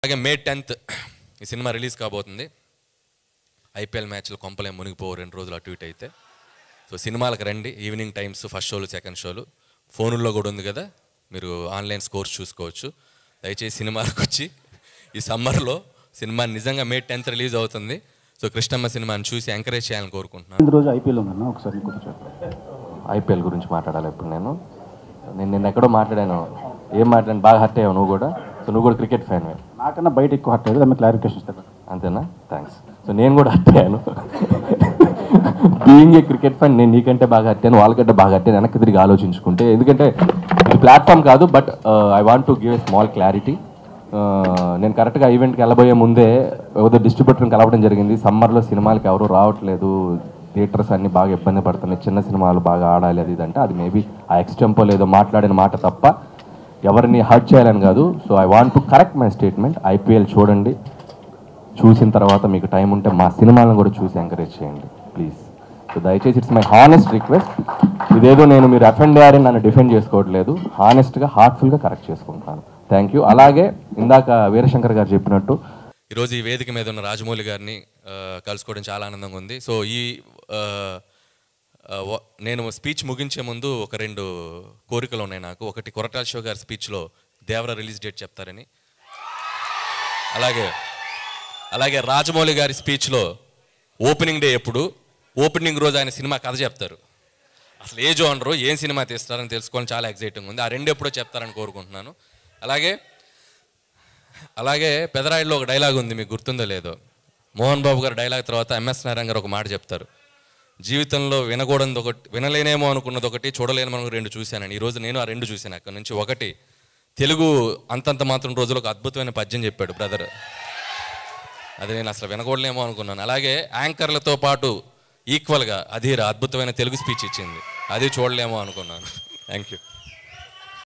అలాగే May tenth ఈ cinema release కాబోతుంది ఐపీఎల్ మ్యాచ్లు కొంపలే మునిగిపోవు రెండు రోజులు అటు ఇటు అయితే సో సినిమాలకు రండి ఈవినింగ్ టైమ్స్ ఫస్ట్ షోలు సెకండ్ షోలు ఫోనుల్లో కూడా ఉంది కదా మీరు ఆన్లైన్ స్కోర్స్ చూసుకోవచ్చు దయచేసి సినిమాలకు వచ్చి ఈ సమ్మర్లో సినిమా నిజంగా మే టెన్త్ రిలీజ్ అవుతుంది సో కృష్ణమ్మ సినిమాని చూసి ఎంకరేజ్ చేయాలని కోరుకుంటున్నాను ఈ రోజు ఐపీఎల్ ఉందన్న ఒకసారి కూర్చో ఐపీఎల్ గురించి మాట్లాడాలి ఇప్పుడు నేను నేను నిన్న ఎక్కడో మాట్లాడాను ఏం మాట్లాడాను బాగా హర్ట్ అయ్యావు నువ్వు కూడా సో నువ్వు కూడా క్రికెట్ ఫ్యాన్ నాకన్నా బయట ఎక్కువ హట్ లేదు ఆమె క్లారిఫికేషన్ ఇస్తారు అంతేనా థ్యాంక్స్ సో నేను కూడా హర్ట్ అయ్యాను బీయింగ్ ఏ క్రికెట్ ఫ్యాన్ నేను నీకంటే బాగా హట్టాను వాళ్ళకంటే బాగా హట్టాను వెనక్కి తిరిగి ఆలోచించుకుంటే ఎందుకంటే ఇది ప్లాట్ఫామ్ కాదు but I want to give a small clarity నేను కరెక్ట్గా ఈవెంట్కి వెళ్ళబోయే ముందే ఏదో డిస్ట్రిబ్యూటర్ని కలవడం జరిగింది సమ్మర్లో సినిమాలకి ఎవరు రావట్లేదు థియేటర్స్ అన్ని బాగా ఇబ్బంది పడుతున్నాయి చిన్న సినిమాలు బాగా ఆడాలి అది ఇది అంటే అది మేబీ ఆ ఎక్స్టెంపో లేదో మాట్లాడిన మాట తప్ప ఎవరిని హర్ట్ చేయాలని కాదు so I want to correct my statement IPL చూడండి చూసిన తర్వాత మీకు టైం ఉంటే మా సినిమాలను కూడా చూసి ఎంకరేజ్ చేయండి ప్లీజ్ సో దయచేసి ఇట్స్ మై హానెస్ట్ రిక్వెస్ట్ ఇదేదో నేను మీరు అఫెండ్ అయ్యారని నన్ను డిఫెండ్ చేసుకోవట్లేదు హానెస్ట్గా హార్ట్ఫుల్గా కరెక్ట్ చేసుకుంటాను థ్యాంక్ యూ అలాగే ఇందాక వీరశంకర్ గారు చెప్పినట్టు ఈరోజు ఈ వేదిక మీద ఉన్న రాజమౌళి గారిని ఆ, కలుసుకోవడం చాలా ఆనందంగా ఉంది సో ఈ ఆ, ఆ, వ- నేను స్పీచ్ ముగించే ముందు ఒక రెండు కోరికలు ఉన్నాయి నాకు ఒకటి కొరటాల షో గారి స్పీచ్లో దేవర రిలీజ్ డేట్ చెప్తారని అలాగే అలాగే రాజమౌళి గారి స్పీచ్లో ఓపెనింగ్ డే ఎప్పుడు ఓపెనింగ్ రోజు ఆయన సినిమా కథ చెప్తారు అసలు ఏ జోనరు ఏం సినిమా తీస్తారని తెలుసుకోవాలని చాలా ఎక్సైటింగ్ ఉంది ఆ రెండు ఎప్పుడో చెప్తారని కోరుకుంటున్నాను అలాగే అలాగే పెదరాయిలో ఒక డైలాగ్ ఉంది మీకు గుర్తుందో లేదో మోహన్ బాబు గారు డైలాగ్ తర్వాత ఎంఎస్ నారాయణ గారు ఒక మాట చెప్తారు జీవితంలో వినకూడదు ఒకటి వినలేనేమో అనుకున్నది ఒకటి చూడలేనేమో రెండు చూశానని ఈరోజు నేను ఆ రెండు చూశాను అక్కడ నుంచి ఒకటి తెలుగు అంతంత మాత్రం రోజులు ఒక అద్భుతమైన పద్యం చెప్పాడు బ్రదర్ అది నేను అసలు వినకూడలేమో అనుకున్నాను అలాగే యాంకర్లతో పాటు ఈక్వల్గా అధీర అద్భుతమైన తెలుగు స్పీచ్ ఇచ్చింది అది చూడలేమో అనుకున్నాను థ్యాంక్ యూ